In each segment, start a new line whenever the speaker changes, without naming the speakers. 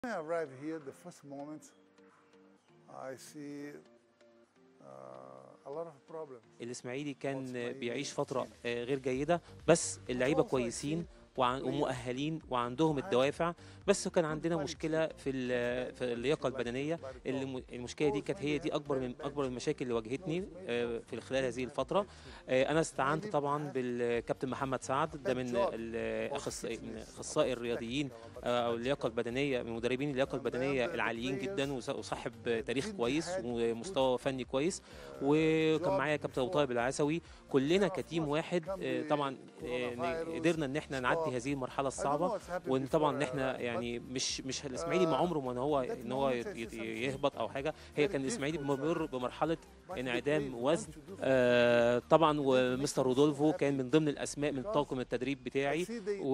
When I arrive here, the first moment, I see uh, a lot of problems.
الاسماعيلي كان بيعيش فتره آه، غير جيده بس اللعيبه كويسين وعن- ومؤهلين وعندهم الدوافع بس كان عندنا مشكله في ال- في اللياقه البدنيه اللي م- المشكله دي كانت هي دي اكبر من اكبر المشاكل اللي واجهتني آه، في خلال هذه الفتره آه، انا استعنت طبعا بالكابتن محمد سعد ده من الاخصائي من اخصائي الرياضيين آه، او اللياقه البدنيه من مدربين اللياقه البدنيه العاليين جدا وص- وصاحب تاريخ كويس ومستوى فني كويس وكان معايا كابتن ابو طالب العسوي كلنا كتيم واحد آه، طبعا آه، قدرنا ان احنا نعدي هذه المرحله الصعبه وان طبعا ان احنا يعني مش مش الاسماعيلي ما عمره ما ان هو ان هو يت- يت- يهبط او حاجه هي كان الاسماعيلي بيمر بمرحله انعدام وزن آه، طبعا ومستر رودولفو كان من ضمن الاسماء من طاقم التدريب بتاعي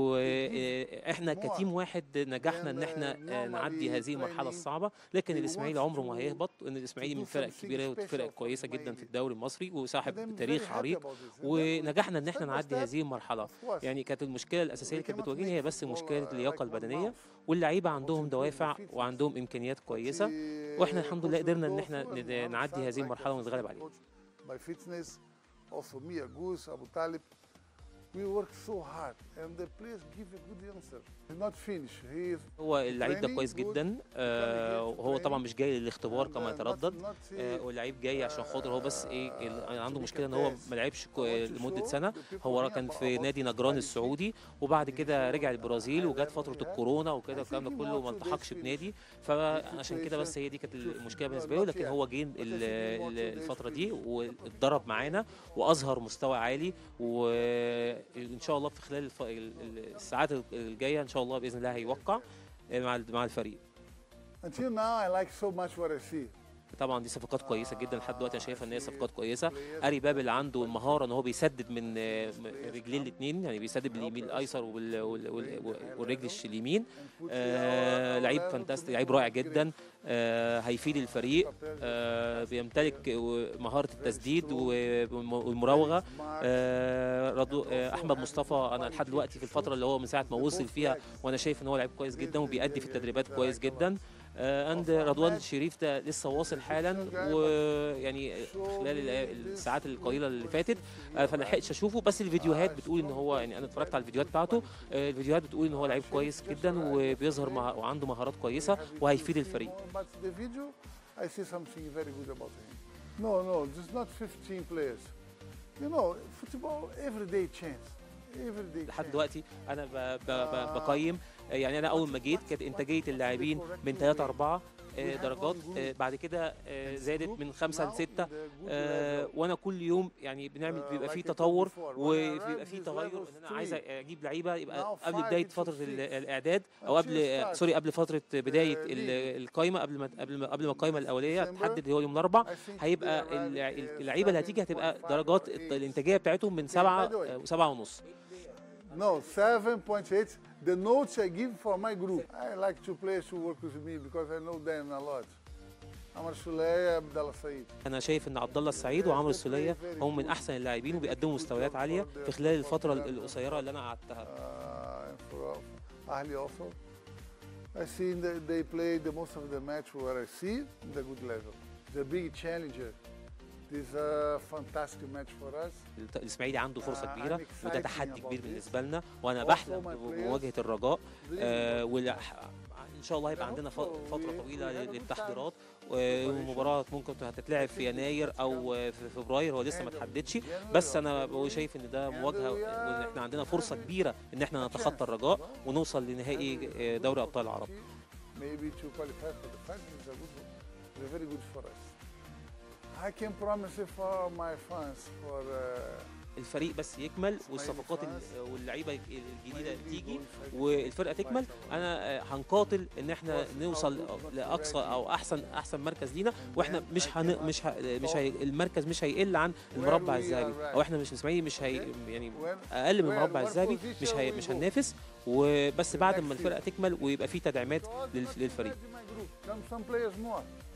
واحنا كتيم واحد نجحنا ان احنا آه، نعدي هذه المرحله الصعبه لكن الاسماعيلي عمره ما هيهبط ان الاسماعيلي من الفرق الكبيره والفرق كويسه جدا في الدوري المصري وصاحب تاريخ عريق ونجحنا ان احنا نعدي هذه المرحله يعني كانت المشكله الاساسيه اللي كانت بتواجهني هي بس مشكله اللياقه البدنيه واللعيبه عندهم دوافع وعندهم امكانيات كويسه واحنا الحمد لله قدرنا ان احنا ن- نعدي هذه المرحله ونتغلب عليها
My fitness, also me, Agus, Abu Talib, we work so hard, and the players give a good answer. He's not finished. He is
هو اللعيب ده كويس جدا آه، وهو طبعا مش جاي للاختبار كما يتردد آه، واللعيب جاي عشان خاطر هو بس ايه ال- عنده مشكله ان هو ما لعبش كو- لمده سنه هو كان في نادي نجران السعودي وبعد كده رجع البرازيل وجات فتره الكورونا وكده الكلام ده كله ما التحقش بنادي فعشان كده بس هي دي كانت المشكله بالنسبه له لكن هو جه ال- ال- الفتره دي واتدرب معانا واظهر مستوى عالي وان شاء الله في خلال الف- ال- ال- الساعات الجايه ان شاء الله باذن الله هيوقع مع ال- مع الفريق
Until now, I like so much what I see.
طبعا دي صفقات كويسه جدا لحد دلوقتي انا شايفه ان هي صفقات كويسه اري بابل عنده المهاره ان هو بيسدد من آه، م- رجلين الاثنين يعني بيسدد باليمين الايسر وال- وال- وال- والرجل الش- اليمين آه لعيب فانتاستيك لعيب رائع جدا آه هيفيد الفريق آه بيمتلك مهاره التسديد والم- والمراوغه آه رضو آه احمد مصطفى انا لحد دلوقتي في الفتره اللي هو من ساعه ما وصل فيها وانا شايف ان هو لعيب كويس جدا وبيأدي في التدريبات كويس جدا آه، عند رضوان الشريف ده لسه واصل حالا ويعني خلال ال- الساعات القليله اللي فاتت آه، فما لحقتش اشوفه بس الفيديوهات بتقول ان هو يعني انا اتفرجت على الفيديوهات بعته آه، الفيديوهات بتقول ان هو لعيب كويس جدا وبيظهر مع وعنده مهارات كويسه وهيفيد الفريق
But the video, I see something very good about him. No, no, there's not 15 players. You know, football, every day chance. Every day
لحد
chance.
دلوقتي انا ب ب ب بقيم آه، يعني انا اول ما جيت كانت انتاجيه اللاعبين من 3 4 درجات آه، بعد كده آه، زادت من 5 ل 6 آه، وانا كل يوم يعني بنعمل بيبقى في تطور وبيبقى في تغير ان انا عايز اجيب لعيبه يبقى قبل بدايه فتره ال- الاعداد او قبل آه، سوري قبل فتره بدايه ال- القايمه قبل ما قبل ما قبل ما القايمه الاوليه تحدد اللي هو يوم الاربع هيبقى الع- اللعيبه اللي هتيجي هتبقى درجات الانتاجيه بتاعتهم من 7 7 ونص
No, 7.8. The notes I give for my group. I like two players who work with me because I know them a lot. Amar Suleya, Abdallah Said.
انا شايف ان عبد الله السعيد وعمرو السوليه هم من احسن اللاعبين وبيقدموا مستويات عاليه في خلال الفتره القصيره اللي انا قعدتها
Uh, and for Ahli also. I see that they play the most of the match where I see the good level. The big challenger. This is a fantastic match for us.
الاسماعيلي عنده فرصه
Uh,
كبيره
I'm
وده
excited
تحدي
about
كبير
this.
بالنسبه لنا وانا
Also
بحلم
my
بمواجهه
players
الرجاء
really
آه
good.
ولا ان شاء الله هيبقى عندنا ف- فتره طويله للتحضيرات والمباراه ممكن هتتلعب في يناير او في فبراير هو لسه ما اتحددش بس انا بقول شايف ان ده مواجهه وان احنا عندنا فرصه كبيره ان احنا نتخطى الرجاء ونوصل لنهائي آه، دوري ابطال العرب
Maybe to qualify for the final is a good, is very good for us. I can promise you for my fans, for uh,
الفريق بس يكمل والصفقات ال- واللعيبه الجديده تيجي والفرقه تكمل انا آه، هنقاتل ان احنا نوصل لاقصى او احسن احسن مركز لينا واحنا مش هن مش ه... مش هي... المركز مش هيقل عن المربع الذهبي او احنا مش اسماعيلي مش هي يعني اقل من المربع الذهبي مش هي... مش هننافس وبس بعد ما الفرقه تكمل ويبقى في تدعيمات لل... للفريق
in my group. Come some players more.